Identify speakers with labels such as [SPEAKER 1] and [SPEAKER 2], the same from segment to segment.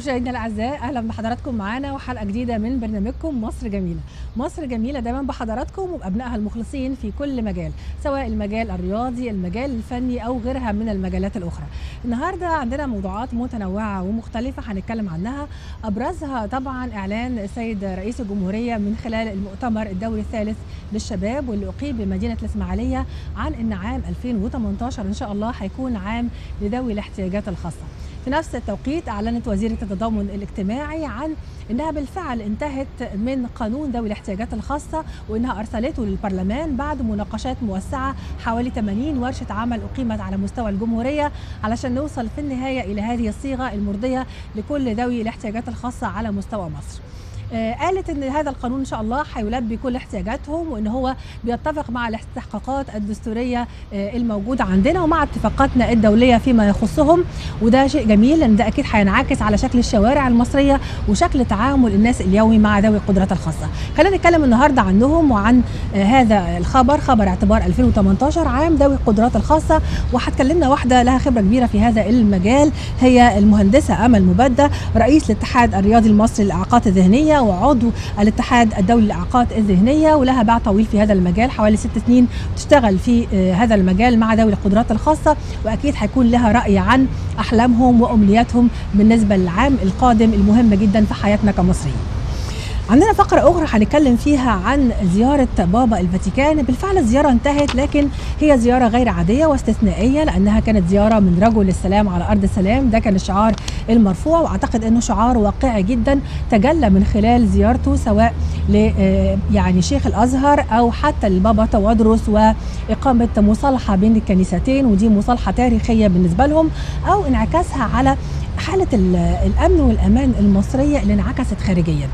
[SPEAKER 1] مشاهدينا الاعزاء اهلا بحضراتكم معانا وحلقه جديده من برنامجكم مصر جميله مصر جميله دايما بحضراتكم وبابنائها المخلصين في كل مجال سواء المجال الرياضي المجال الفني او غيرها من المجالات الاخرى النهارده عندنا موضوعات متنوعه ومختلفه هنتكلم عنها ابرزها طبعا اعلان السيد رئيس الجمهوريه من خلال المؤتمر الدولي الثالث للشباب واللي اقيم بمدينه الاسماعيليه عن ان عام 2018 ان شاء الله هيكون عام لذوي الاحتياجات الخاصه في نفس التوقيت أعلنت وزيرة التضامن الاجتماعي عن أنها بالفعل انتهت من قانون ذوي الاحتياجات الخاصة وأنها أرسلته للبرلمان بعد مناقشات موسعة حوالي 80 ورشة عمل أقيمت على مستوى الجمهورية علشان نوصل في النهاية إلى هذه الصيغة المرضية لكل ذوي الاحتياجات الخاصة على مستوى مصر. آه قالت ان هذا القانون ان شاء الله هيلبي كل احتياجاتهم وان هو بيتفق مع الاستحقاقات الدستوريه آه الموجوده عندنا ومع اتفاقاتنا الدوليه فيما يخصهم وده شيء جميل لان ده اكيد هينعكس على شكل الشوارع المصريه وشكل تعامل الناس اليومي مع ذوي القدرات الخاصه. خلينا نتكلم النهارده عنهم وعن آه هذا الخبر خبر اعتبار 2018 عام ذوي القدرات الخاصه وهتكلمنا واحده لها خبره كبيره في هذا المجال هي المهندسه امل مبدة رئيس الاتحاد الرياضي المصري للاعاقات الذهنيه وعضو الاتحاد الدولي للاعاقات الذهنيه ولها باع طويل في هذا المجال حوالي ست سنين تشتغل في هذا المجال مع ذوي القدرات الخاصه واكيد هيكون لها راي عن احلامهم وامنياتهم بالنسبه للعام القادم المهم جدا في حياتنا كمصريين. عندنا فقرة أخرى هنتكلم فيها عن زيارة بابا الفاتيكان بالفعل الزيارة انتهت لكن هي زيارة غير عادية واستثنائية لأنها كانت زيارة من رجل السلام على أرض السلام ده كان الشعار المرفوع وأعتقد أنه شعار واقعي جدا تجلى من خلال زيارته سواء ل يعني شيخ الأزهر أو حتى لبابا توادرس وإقامة مصالحة بين الكنيستين ودي مصالحة تاريخية بالنسبة لهم أو انعكاسها على حالة الأمن والأمان المصرية اللي انعكست خارجيا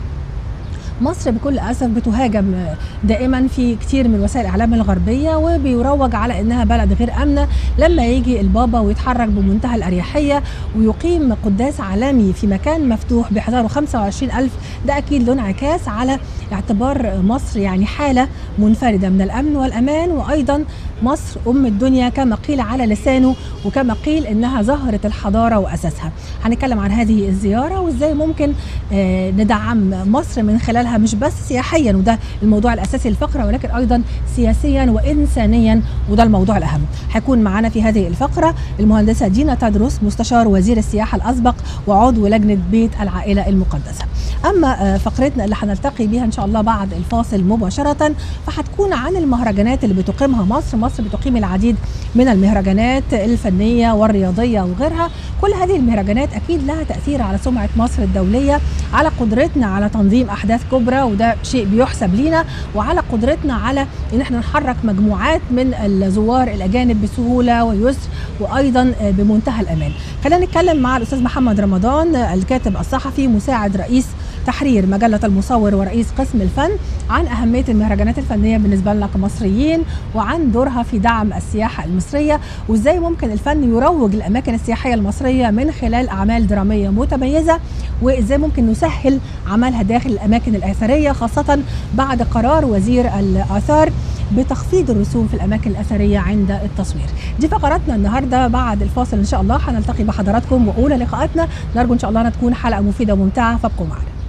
[SPEAKER 1] مصر بكل اسف بتهاجم دائما في كتير من وسائل الاعلام الغربيه وبيروج على انها بلد غير امنه لما يجي البابا ويتحرك بمنتهى الاريحيه ويقيم قداس عالمي في مكان مفتوح بحضاره 25 الف ده اكيد له انعكاس على اعتبار مصر يعني حاله منفرده من الامن والامان وايضا مصر ام الدنيا كما قيل على لسانه وكما قيل انها زهره الحضاره واساسها هنتكلم عن هذه الزياره وازاي ممكن آه ندعم مصر من خلالها مش بس سياحيا وده الموضوع الاساسي للفقره ولكن ايضا سياسيا وانسانيا وده الموضوع الاهم هيكون معنا في هذه الفقره المهندسه دينا تدرس مستشار وزير السياحه الاسبق وعضو لجنه بيت العائله المقدسه اما فقرتنا اللي هنلتقي بيها ان شاء الله بعد الفاصل مباشره فهتكون عن المهرجانات اللي بتقيمها مصر مصر بتقيم العديد من المهرجانات الفنيه والرياضيه وغيرها كل هذه المهرجانات اكيد لها تاثير على سمعه مصر الدوليه على قدرتنا على تنظيم احداث كبرى وده شيء بيحسب لينا وعلى قدرتنا على ان احنا نحرك مجموعات من الزوار الاجانب بسهوله ويسر وايضا بمنتهى الامان خلينا نتكلم مع الاستاذ محمد رمضان الكاتب الصحفي مساعد رئيس تحرير مجلة المصور ورئيس قسم الفن عن أهمية المهرجانات الفنية بالنسبة لنا كمصريين وعن دورها في دعم السياحة المصرية وإزاي ممكن الفن يروج الأماكن السياحية المصرية من خلال أعمال درامية متميزة وإزاي ممكن نسهل عملها داخل الأماكن الأثرية خاصة بعد قرار وزير الآثار بتخفيض الرسوم في الاماكن الاثريه عند التصوير دي فقراتنا النهارده بعد الفاصل ان شاء الله هنلتقي بحضراتكم واولى لقاءاتنا نرجو ان شاء الله انها تكون حلقه مفيده وممتعه فابقوا معنا